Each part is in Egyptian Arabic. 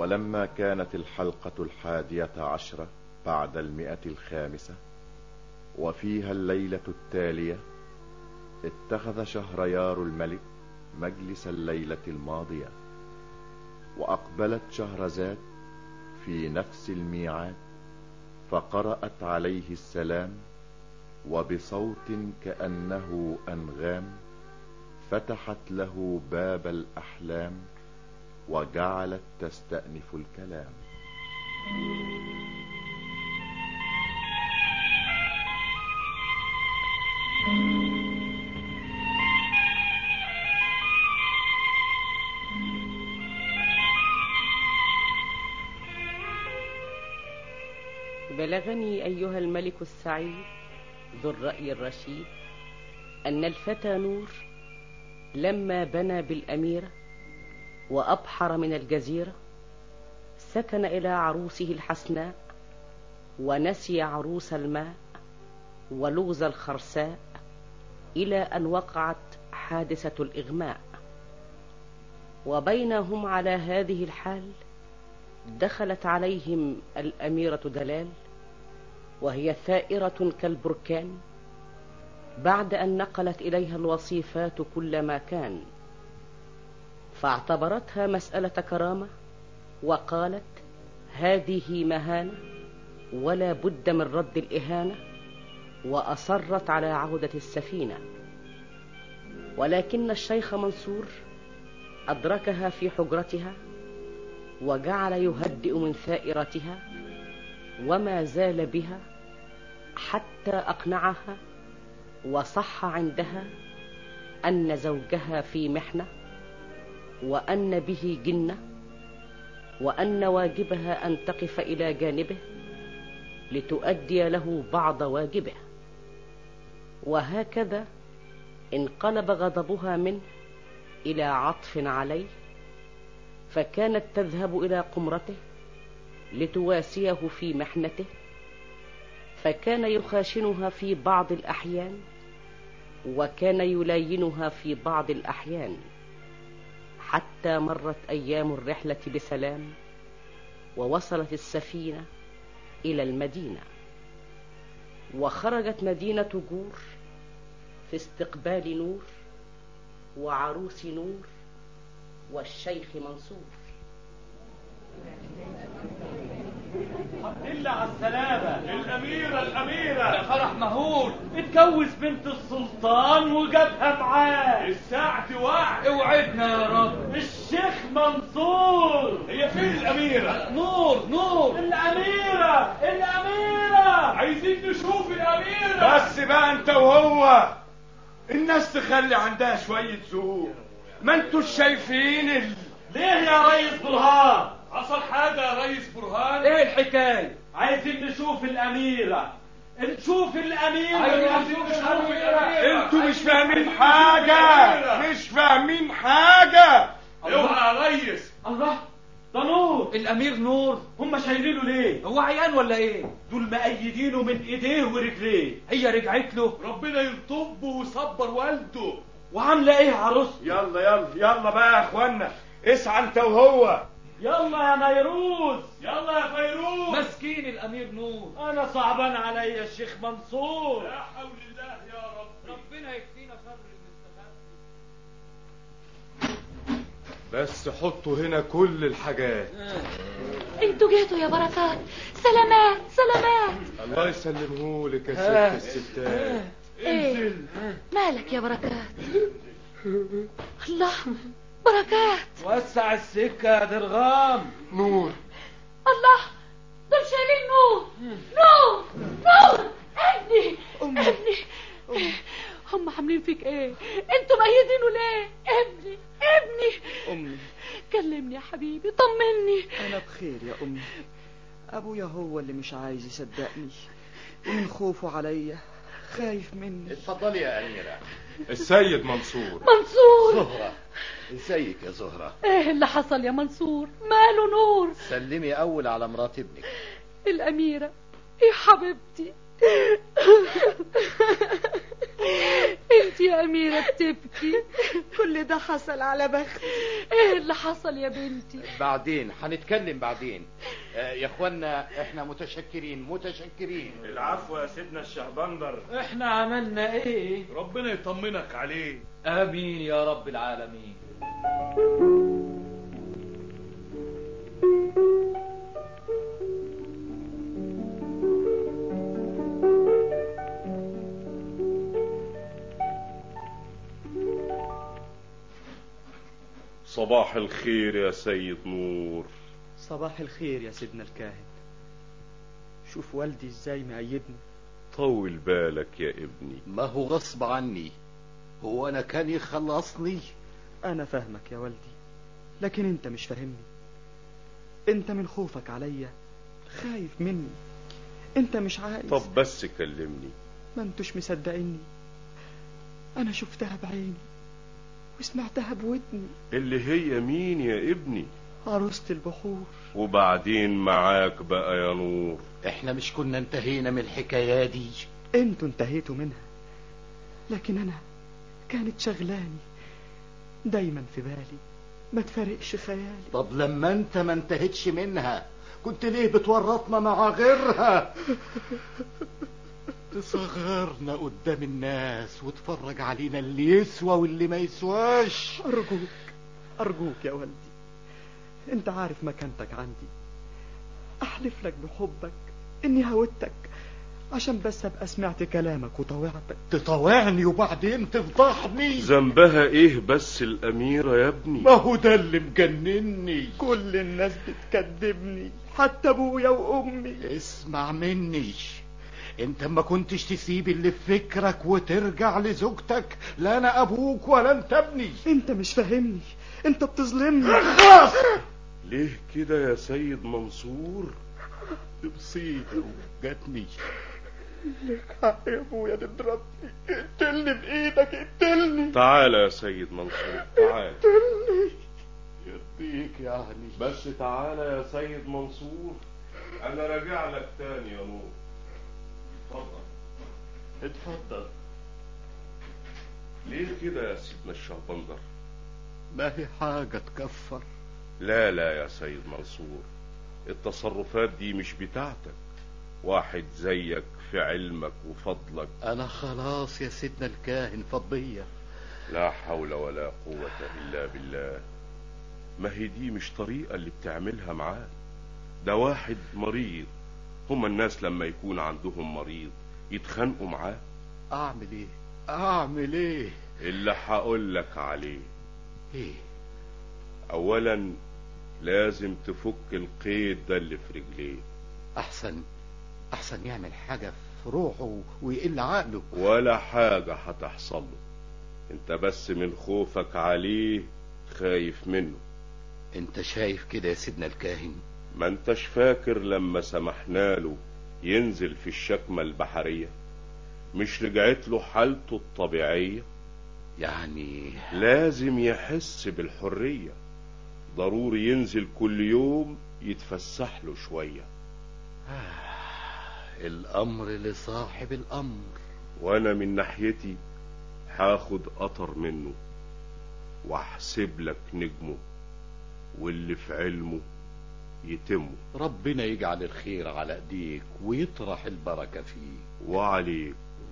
ولما كانت الحلقة الحادية عشرة بعد المئة الخامسة وفيها الليلة التالية اتخذ شهريار الملك مجلس الليلة الماضية وأقبلت شهرزاد في نفس الميعاد فقرأت عليه السلام وبصوت كأنه أنغام فتحت له باب الأحلام وجعلت تستأنف الكلام بلغني أيها الملك السعيد ذو الرأي الرشيد أن الفتى نور لما بنى بالأميرة وأبحر من الجزيرة سكن إلى عروسه الحسناء ونسي عروس الماء ولغز الخرساء إلى أن وقعت حادثة الإغماء وبينهم على هذه الحال دخلت عليهم الأميرة دلال وهي ثائرة كالبركان بعد أن نقلت إليها الوصيفات كل ما كان فاعتبرتها مسألة كرامة وقالت هذه مهانة ولا بد من رد الإهانة وأصرت على عودة السفينة ولكن الشيخ منصور أدركها في حجرتها وجعل يهدئ من ثائرتها وما زال بها حتى أقنعها وصح عندها أن زوجها في محنة وأن به جنة وأن واجبها أن تقف إلى جانبه لتؤدي له بعض واجبه وهكذا انقلب غضبها منه إلى عطف عليه فكانت تذهب إلى قمرته لتواسيه في محنته فكان يخاشنها في بعض الأحيان وكان يلاينها في بعض الأحيان حتى مرت أيام الرحلة بسلام ووصلت السفينة إلى المدينة وخرجت مدينة جور في استقبال نور وعروس نور والشيخ منصور الحمد لله على السلامة الأميرة الأميرة ده فرح مهول اتجوز بنت السلطان وجابها معاه السعد وعد اوعدنا يا رب الشيخ منصور هي فين الأميرة؟ نور نور الأميرة الأميرة عايزين نشوف الأميرة بس بقى أنت وهو الناس تخلي عندها شوية ذوق ما انتوا شايفين ال... ليه يا ريس برهان حصل حاجة يا ريس برهان؟ ايه الحكاية عايزين نشوف الأميرة نشوف الأميرة عايزين نشوف الأميرة انتوا مش فاهمين حاجة مش فاهمين حاجة اوعى يا ريس الله ده نور الأمير نور هم شايلينه ليه هو عيان ولا ايه دول مأيدينه من ايديه ورجليه هي رجعت له ربنا يلطبه ويصبر والده وعاملة ايه عروسته يلا يلا يلا بقى يا اخوانا اسعى انت وهو يلا يا نيروز يلا يا فيروز مسكين الامير نور انا صعبان عليا الشيخ منصور لا حول الله يا رب ربنا يكفينا شر المستخبي بس حطوا هنا كل الحاجات انتوا جيتوا يا بركات سلامات سلامات الله يسلمهولك يا ست الستات ايه مالك يا بركات الله بركات وسع السكة يا درغام نور الله دول شايلين نور نور نور ابني ابني هم عاملين فيك ايه انتوا ميتينه ليه ابني ابني أمي كلمني يا حبيبي طمني أنا بخير يا أمي أبويا هو اللي مش عايز يصدقني ومن خوفه عليا خايف مني اتفضلي يا أميرة السيد منصور منصور زهرة ازيك يا زهرة ايه اللي حصل يا منصور ماله نور سلمي أول على مرات ابنك الأميرة يا حبيبتي انت يا أميرة بتبكي كل ده حصل على بخت ايه اللي حصل يا بنتي بعدين هنتكلم بعدين آه، يا اخوانا احنا متشكرين متشكرين العفو يا سيدنا الشهبندر احنا عملنا ايه ربنا يطمنك عليه امين يا رب العالمين صباح الخير يا سيد نور صباح الخير يا سيدنا الكاهن شوف والدي ازاي مأيدني طول بالك يا ابني ما هو غصب عني هو انا كان يخلصني انا فاهمك يا والدي لكن انت مش فاهمني انت من خوفك عليا خايف مني انت مش عايز طب بس كلمني ما انتوش مصدقيني انا شفتها بعيني وسمعتها بودني اللي هي مين يا ابني عروسة البحور وبعدين معاك بقى يا نور احنا مش كنا انتهينا من الحكاية دي انتوا انتهيتوا منها لكن انا كانت شغلاني دايما في بالي ما تفارقش خيالي طب لما انت ما انتهتش منها كنت ليه بتورطنا مع غيرها تصغرنا قدام الناس وتفرج علينا اللي يسوى واللي ما يسواش ارجوك ارجوك يا والدي انت عارف مكانتك عندي احلف لك بحبك اني هودتك عشان بس ابقى سمعت كلامك وطوعتك تطاوعني وبعدين تفضحني ذنبها ايه بس الاميرة يا ابني ما هو ده اللي مجنني كل الناس بتكذبني حتى ابويا وامي اسمع مني انت ما كنتش تسيب اللي في فكرك وترجع لزوجتك لا انا ابوك ولا انت ابني انت مش فاهمني انت بتظلمني ليه كده يا سيد منصور مصيبة جاتني لك حق يا ابويا تضربني اقتلني بايدك اقتلني تعالى يا سيد منصور تعالى يرضيك يعني بس تعالى يا سيد منصور انا راجع لك تاني يا نور اتفضل اتفضل ليه كده يا سيدنا الشهبندر ما هي حاجة تكفر لا لا يا سيد منصور التصرفات دي مش بتاعتك واحد زيك في علمك وفضلك انا خلاص يا سيدنا الكاهن فضية لا حول ولا قوة إلا بالله ما هي دي مش طريقة اللي بتعملها معاه ده واحد مريض هما الناس لما يكون عندهم مريض يتخانقوا معاه اعمل ايه اعمل ايه اللي هقول لك عليه ايه اولا لازم تفك القيد ده اللي في رجليه احسن احسن يعمل حاجة في روحه ويقل عقله ولا حاجة هتحصل له انت بس من خوفك عليه خايف منه انت شايف كده يا سيدنا الكاهن ما انتش فاكر لما سمحنا له ينزل في الشكمة البحرية مش رجعت له حالته الطبيعية يعني لازم يحس بالحرية ضروري ينزل كل يوم يتفسح له شوية الامر لصاحب الامر وانا من ناحيتي هاخد قطر منه واحسب لك نجمه واللي في علمه يتمه ربنا يجعل الخير على ايديك ويطرح البركة فيه وعليك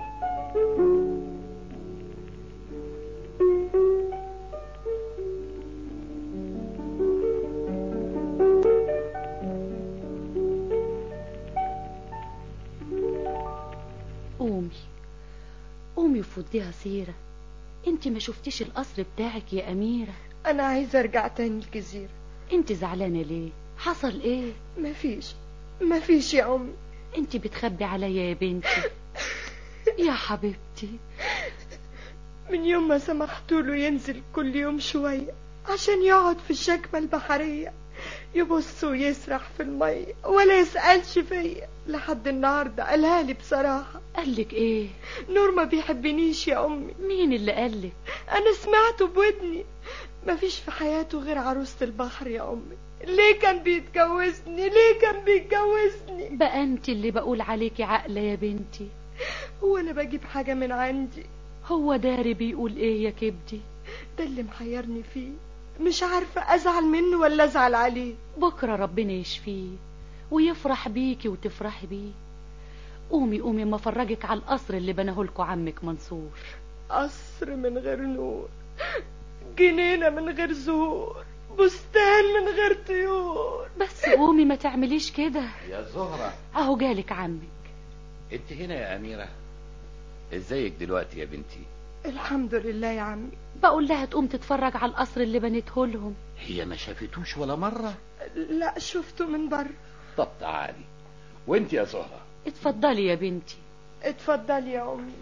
قومي قومي وفضيها سيرة انت ما شفتيش القصر بتاعك يا أميرة انا عايزه ارجع تاني الجزيره انت زعلانة ليه حصل ايه مفيش مفيش يا امي انت بتخبي عليا يا بنتي يا حبيبتي من يوم ما سمحت له ينزل كل يوم شويه عشان يقعد في الشكمه البحريه يبص ويسرح في الميه ولا يسالش فيا لحد النهارده قالها لي بصراحه قالك ايه نور ما بيحبنيش يا امي مين اللي قالك انا سمعته بودني مفيش في حياته غير عروسة البحر يا امي ليه كان بيتجوزني ليه كان بيتجوزني بقى انت اللي بقول عليكي عقلة يا بنتي هو انا بجيب حاجة من عندي هو داري بيقول ايه يا كبدي ده اللي محيرني فيه مش عارفة ازعل منه ولا ازعل عليه بكرة ربنا يشفيه ويفرح بيكي وتفرحي بيه قومي قومي ما افرجك على القصر اللي بناهولكوا عمك منصور قصر من غير نور جنينة من غير زهور بستان من غير طيور بس قومي ما تعمليش كده يا زهرة اهو جالك عمك انت هنا يا أميرة ازيك دلوقتي يا بنتي الحمد لله يا عمي بقول لها تقوم تتفرج على القصر اللي بنيته لهم هي ما شافتوش ولا مرة لا شفته من بره طب تعالي وانت يا زهرة اتفضلي يا بنتي اتفضلي يا امي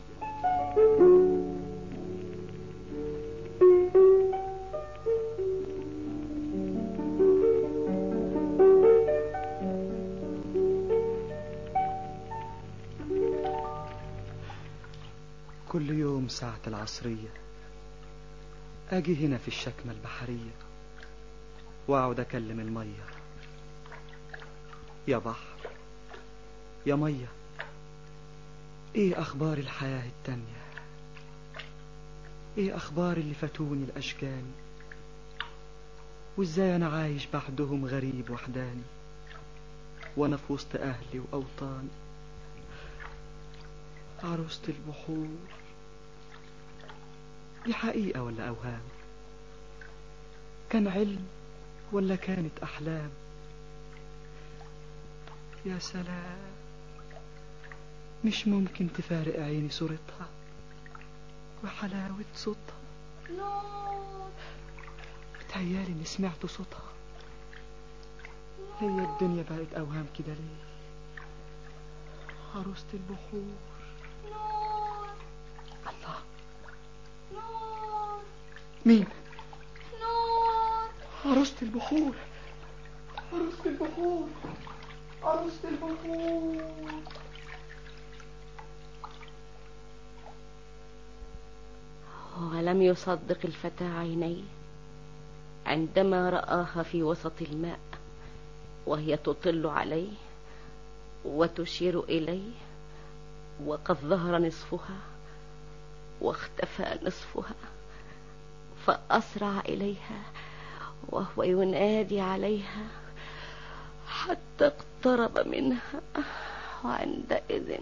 كل يوم ساعة العصرية أجي هنا في الشكمة البحرية وأقعد أكلم المية يا بحر يا مية إيه أخبار الحياة التانية إيه أخبار اللي فاتوني الأشجان وإزاي أنا عايش بعدهم غريب وحداني وأنا في وسط أهلي وأوطاني عروسة البحور دي حقيقة ولا أوهام كان علم ولا كانت أحلام يا سلام مش ممكن تفارق عيني صورتها وحلاوة صوتها بتهيالي إني سمعت صوتها هي الدنيا بقت أوهام كده ليه عروسة البحور الله مين عروسة البحور عروسة البحور عروسة البحور ولم يصدق الفتى عينيه عندما رآها في وسط الماء وهي تطل عليه وتشير إليه وقد ظهر نصفها واختفى نصفها فأسرع إليها وهو ينادي عليها حتى اقترب منها وعندئذ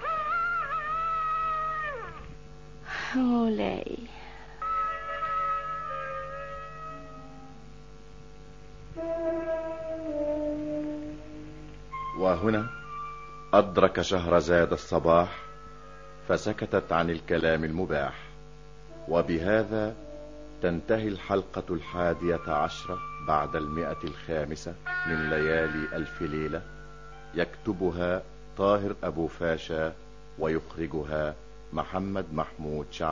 مولاي وهنا أدرك شهرزاد الصباح فسكتت عن الكلام المباح وبهذا تنتهي الحلقة الحادية عشرة بعد المئة الخامسة من ليالي ألف ليلة يكتبها طاهر أبو فاشا ويخرجها محمد محمود شعب